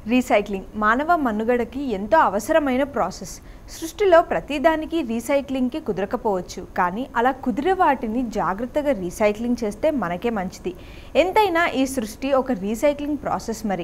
recycling మానవ మనుగడకి ఎంతో అవసరమైన ప్రాసెస్ సృష్టిలో ప్రతిదానికి రీసైక్లింగ్కి కుదరకపోవచ్చు కానీ అలా కుదిరే వాటిని జాగ్రత్తగా రీసైక్లింగ్ చేస్తే మనకే మంచిది ఎంతైనా ఈ సృష్టి ఒక రీసైక్లింగ్ ప్రాసెస్ మరి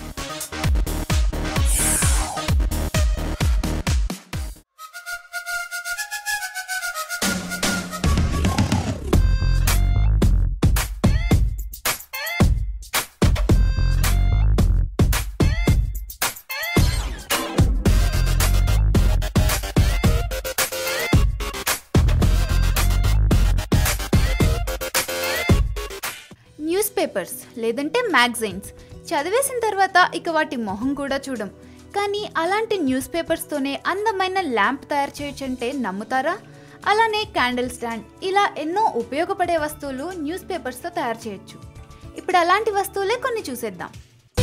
న్యూస్ పేపర్స్ లేదంటే మ్యాగజైన్స్ చదివేసిన తర్వాత ఇక వాటి మొహం కూడా చూడం కానీ అలాంటి న్యూస్ పేపర్స్తోనే అందమైన ల్యాంప్ తయారు చేయొచ్చంటే నమ్ముతారా అలానే క్యాండిల్ స్టాండ్ ఇలా ఎన్నో ఉపయోగపడే వస్తువులు న్యూస్ పేపర్స్తో తయారు చేయొచ్చు ఇప్పుడు అలాంటి వస్తువులే కొన్ని చూసేద్దాం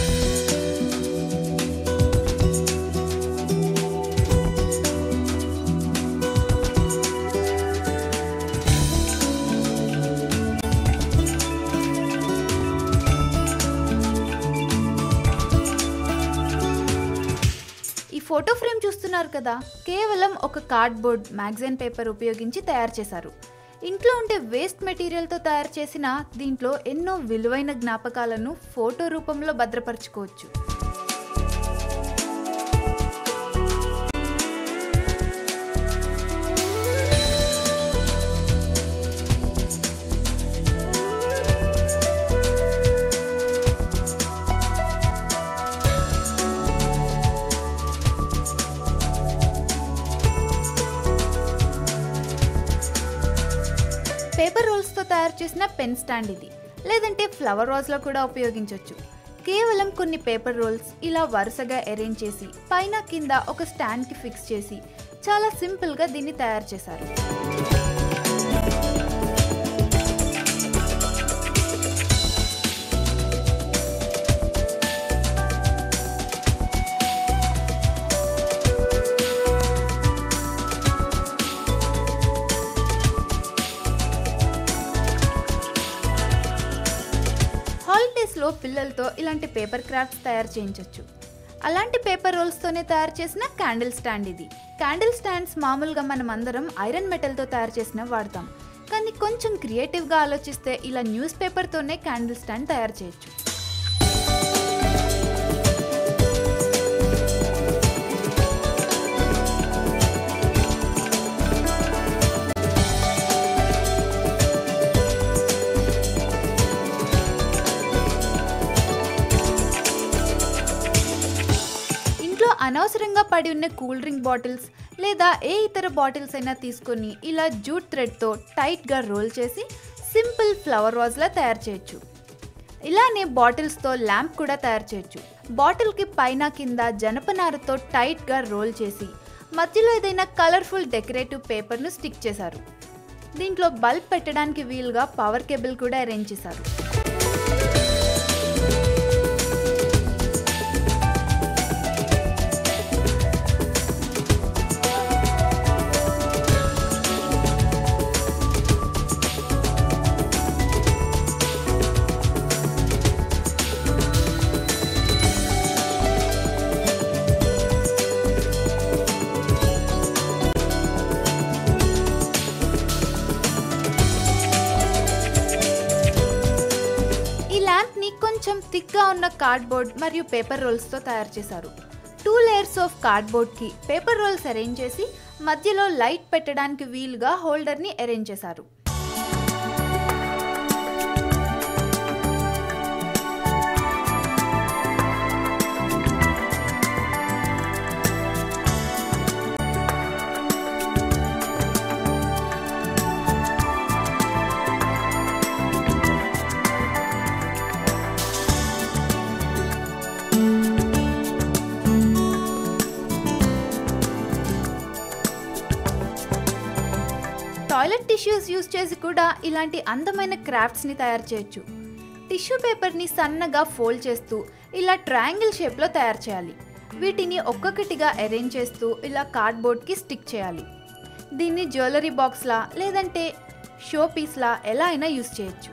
ఈ ఫోటో ఫ్రేమ్ చూస్తున్నారు కదా కేవలం ఒక కార్డ్బోర్డ్ మ్యాగజైన్ పేపర్ ఉపయోగించి తయారు చేశారు ఇంట్లో ఉండే వేస్ట్ మెటీరియల్తో తయారు చేసిన దీంట్లో ఎన్నో విలువైన జ్ఞాపకాలను ఫోటో రూపంలో భద్రపరచుకోవచ్చు పేపర్ రోల్స్తో తయారు చేసిన పెన్ స్టాండ్ ఇది లేదంటే ఫ్లవర్ వాజ్లో కూడా ఉపయోగించవచ్చు కేవలం కొన్ని పేపర్ రోల్స్ ఇలా వరుసగా అరేంజ్ చేసి పైన కింద ఒక స్టాండ్కి ఫిక్స్ చేసి చాలా సింపుల్గా దీన్ని తయారు చేశారు హాలిడేస్లో పిల్లలతో ఇలాంటి పేపర్ క్రాఫ్ట్స్ తయారు చేయించవచ్చు అలాంటి పేపర్ రోల్స్తోనే తయారు చేసిన క్యాండిల్ స్టాండ్ ఇది క్యాండిల్ స్టాండ్స్ మామూలుగా మనం అందరం ఐరన్ మెటల్తో తయారు చేసిన వాడతాం కానీ కొంచెం క్రియేటివ్గా ఆలోచిస్తే ఇలా న్యూస్ పేపర్తోనే క్యాండిల్ స్టాండ్ తయారు చేయొచ్చు ఇంట్లో అనవసరంగా పడి ఉన్న కూల్ డ్రింక్ బాటిల్స్ లేదా ఏ ఇతర బాటిల్స్ అయినా తీసుకొని ఇలా జూట్ థ్రెడ్తో టైట్గా రోల్ చేసి సింపుల్ ఫ్లవర్ వాజ్లా తయారు చేయొచ్చు ఇలానే బాటిల్స్తో ల్యాంప్ కూడా తయారు చేయొచ్చు బాటిల్కి పైన కింద జనపనారతో టైట్గా రోల్ చేసి మధ్యలో ఏదైనా కలర్ఫుల్ డెకరేటివ్ పేపర్ను స్టిక్ చేశారు దీంట్లో బల్బ్ పెట్టడానికి వీలుగా పవర్ కేబుల్ కూడా అరేంజ్ చేశారు ఈ ల్యాంప్ని కొంచెం థిక్గా ఉన్న కార్డ్బోర్డ్ మరియు పేపర్ రోల్స్తో తయారు చేశారు టూ లేయర్స్ ఆఫ్ కార్డ్బోర్డ్కి పేపర్ రోల్స్ అరేంజ్ చేసి మధ్యలో లైట్ పెట్టడానికి వీలుగా హోల్డర్ని అరేంజ్ చేశారు టాయిలెట్ టిష్యూస్ యూస్ చేసి కూడా ఇలాంటి అందమైన క్రాఫ్ట్స్ని తయారు చేయొచ్చు టిష్యూ పేపర్ని సన్నగా ఫోల్డ్ చేస్తూ ఇలా ట్రయాంగిల్ షేప్లో తయారు చేయాలి వీటిని ఒక్కొక్కటిగా అరేంజ్ చేస్తూ ఇలా కార్డ్బోర్డ్కి స్టిక్ చేయాలి దీన్ని జ్యువెలరీ బాక్స్లా లేదంటే షో పీస్లా ఎలా అయినా యూస్ చేయొచ్చు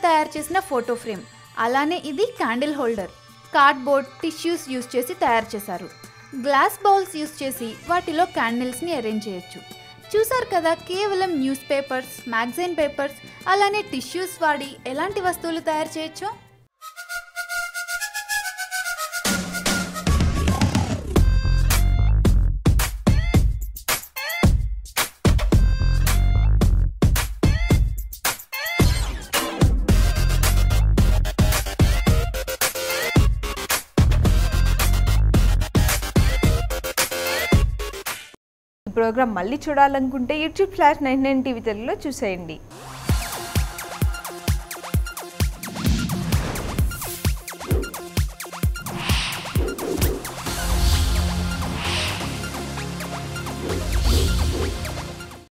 తయారు చేసిన ఫోటో ఫ్రేమ్ అలానే ఇది candle holder cardboard tissues use చేసి తయారు చేశారు గ్లాస్ బౌల్స్ యూస్ చేసి వాటిలో క్యాండిల్స్ని అరేంజ్ చేయొచ్చు చూసారు కదా కేవలం న్యూస్ పేపర్స్ మ్యాగజైన్ పేపర్స్ అలానే టిష్యూస్ వాడి ఎలాంటి వస్తువులు తయారు చేయొచ్చు ఈ ప్రోగ్రామ్ మళ్ళీ చూడాలనుకుంటే YouTube flash nine nine TV తెలుగులో చూసేయండి